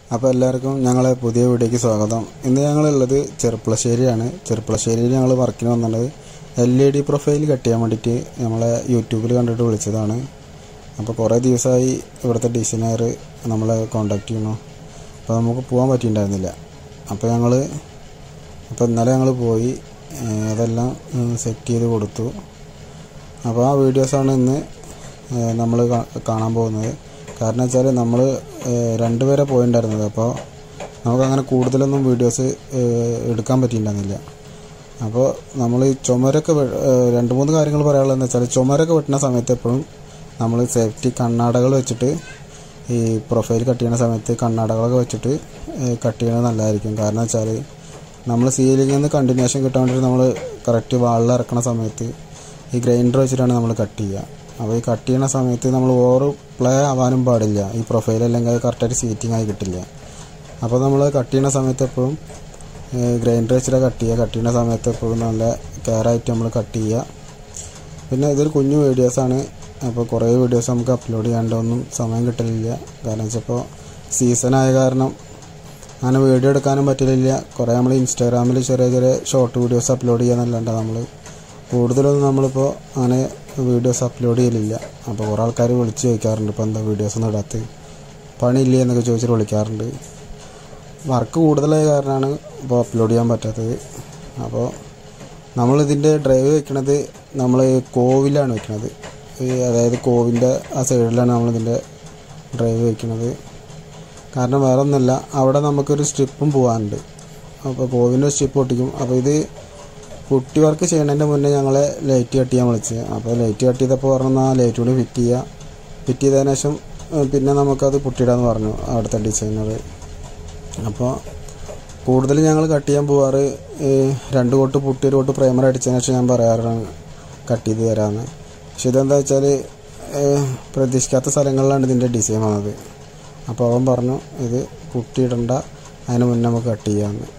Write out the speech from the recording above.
അപ്പോൾ എല്ലാവർക്കും ഞങ്ങളെ പുതിയ വീഡിയോയ്ക്ക് സ്വാഗതം ഇന്ന് ഞങ്ങളുള്ളത് ചെറുപ്പളശ്ശേരിയാണ് ചെറുപ്പളശ്ശേരിയിൽ ഞങ്ങൾ വർക്കിന് വന്നത് L E D profile cut ചെയ്യാൻ വേണ്ടിയിട്ട് നമ്മളെ യൂട്യൂബിൽ കണ്ടിട്ട് വിളിച്ചതാണ് അപ്പോൾ കുറേ ദിവസമായി ഇവിടുത്തെ ഡിസൈനർ നമ്മളെ കോണ്ടാക്ട് ചെയ്യണു അപ്പോൾ നമുക്ക് പോകാൻ പറ്റിയിട്ടുണ്ടായിരുന്നില്ല അപ്പോൾ ഞങ്ങൾ അപ്പോൾ ഇന്നലെ ഞങ്ങൾ പോയി ഏഹ് അതെല്ലാം സെറ്റ് ചെയ്ത് കൊടുത്തു അപ്പോൾ ആ വീഡിയോസാണ് ഇന്ന് നമ്മൾ കാണാൻ പോകുന്നത് കാരണം വെച്ചാൽ നമ്മൾ രണ്ടുപേരെ പോയിട്ടുണ്ടായിരുന്നത് അപ്പോൾ നമുക്കങ്ങനെ കൂടുതലൊന്നും വീഡിയോസ് എടുക്കാൻ പറ്റിയിട്ടുണ്ടായിരുന്നില്ല അപ്പോൾ നമ്മൾ ഈ ചുമരൊക്കെ വെ- ഏഹ് രണ്ട് മൂന്ന് കാര്യങ്ങൾ പറയാനുള്ളതെന്ന് വെച്ചാൽ ചുമരൊക്കെ വെട്ടുന്ന സമയത്ത് എപ്പോഴും നമ്മൾ സേഫ്റ്റി കണ്ണാടകൾ വെച്ചിട്ട് ഈ പ്രൊഫൈൽ കട്ട് ചെയ്യുന്ന സമയത്ത് കണ്ണാടകളൊക്കെ വെച്ചിട്ട് കട്ട് ചെയ്യണത് നല്ലതായിരിക്കും കാരണം വെച്ചാൽ നമ്മൾ സീലിംഗിൽ നിന്ന് കണ്ടിന്യൂഷൻ കിട്ടാൻ വേണ്ടിയിട്ട് നമ്മൾ കറക്റ്റ് വാളിൽ ഇറക്കണ സമയത്ത് ഈ ഗ്രൈൻഡർ വെച്ചിട്ടാണ് നമ്മൾ കട്ട് ചെയ്യുക അപ്പോൾ ഈ കട്ട് ചെയ്യണ സമയത്ത് നമ്മൾ ഓവർ പ്ലേ ആവാനും പാടില്ല ഈ പ്രൊഫൈൽ അല്ലെങ്കിൽ അത് കറക്റ്റായിട്ട് സീറ്റിംഗ് ആയി കിട്ടില്ല അപ്പോൾ നമ്മൾ കട്ട് ചെയ്യണ സമയത്ത് എപ്പോഴും ഗ്രൈൻഡർ വെച്ചിട്ട് കട്ട് ചെയ്യുക കട്ട് ചെയ്യുന്ന സമയത്ത് എപ്പോഴും നല്ല കെയറായിട്ട് നമ്മൾ കട്ട് ചെയ്യുക പിന്നെ ഇതൊരു കുഞ്ഞു വീഡിയോസാണ് അപ്പോൾ കുറേ വീഡിയോസ് നമുക്ക് അപ്ലോഡ് ചെയ്യാണ്ടൊന്നും സമയം കിട്ടലില്ല കാരണം വെച്ചപ്പോൾ സീസണായ കാരണം അങ്ങനെ വീഡിയോ എടുക്കാനും പറ്റലില്ല കുറേ നമ്മൾ ഇൻസ്റ്റാഗ്രാമിൽ ചെറിയ ചെറിയ ഷോർട്ട് വീഡിയോസ് അപ്ലോഡ് ചെയ്യാന്നല്ലാണ്ട് നമ്മൾ കൂടുതലൊന്നും നമ്മളിപ്പോൾ അങ്ങനെ വീഡിയോസ് അപ്ലോഡ് ചെയ്യലില്ല അപ്പോൾ കുറേ ആൾക്കാർ വിളിച്ച് ചോദിക്കാറുണ്ട് ഇപ്പോൾ എന്താ വീഡിയോസ് ഒന്നും ഇടാത്ത പണിയില്ലേ എന്നൊക്കെ ചോദിച്ചിട്ട് വിളിക്കാറുണ്ട് വർക്ക് കൂടുതലായ കാരണമാണ് ഇപ്പോൾ അപ്ലോഡ് ചെയ്യാൻ പറ്റാത്തത് അപ്പോൾ നമ്മളിതിൻ്റെ ഡ്രൈവ് വെക്കണത് നമ്മൾ കോവിലാണ് വെക്കണത് ഈ അതായത് കോവിൻ്റെ ആ സൈഡിലാണ് നമ്മളിതിൻ്റെ ഡ്രൈവ് വെക്കണത് കാരണം വേറെ ഒന്നുമല്ല അവിടെ നമുക്കൊരു സ്ട്രിപ്പും പോകാനുണ്ട് അപ്പോൾ കോവിൻ്റെ സ്ട്രിപ്പ് പൊട്ടിക്കും അപ്പോൾ ഇത് കുട്ടി വർക്ക് ചെയ്യണതിൻ്റെ മുന്നേ ഞങ്ങളെ ലൈറ്റ് കട്ട് ചെയ്യാൻ വിളിച്ച് അപ്പോൾ ലൈറ്റ് കട്ട് ചെയ്തപ്പോൾ പറഞ്ഞു ആ ലൈറ്റ് കൂടി ഫിറ്റ് ചെയ്യുക ഫിറ്റ് ചെയ്തതിന് ശേഷം ഏഹ്, പിന്നെ നമുക്കത് പുട്ടിയിടാന്ന് പറഞ്ഞു അവിടുത്തെ ഡിസൈനർ അപ്പോൾ കൂടുതൽ ഞങ്ങൾ കട്ട് ചെയ്യാൻ പോവാറ് ഏഹ്, രണ്ട് കോട്ട് പുട്ടി ഒരു കോട്ട് പ്രൈമർ അടിച്ചതിന് ശേഷം ഞാൻ പറയാറാണ് കട്ട് ചെയ്ത് തരാമെന്ന് പക്ഷെ ഇതെന്താ വെച്ചാൽ പ്രതീക്ഷിക്കാത്ത സ്ഥലങ്ങളിലാണ് ഇതിൻ്റെ ഡിസൈൻ വന്നത് അപ്പോൾ അവൻ പറഞ്ഞു ഇത് പുട്ടിയിടണ്ട അതിന് മുന്നേ നമുക്ക് കട്ട് ചെയ്യാമെന്ന്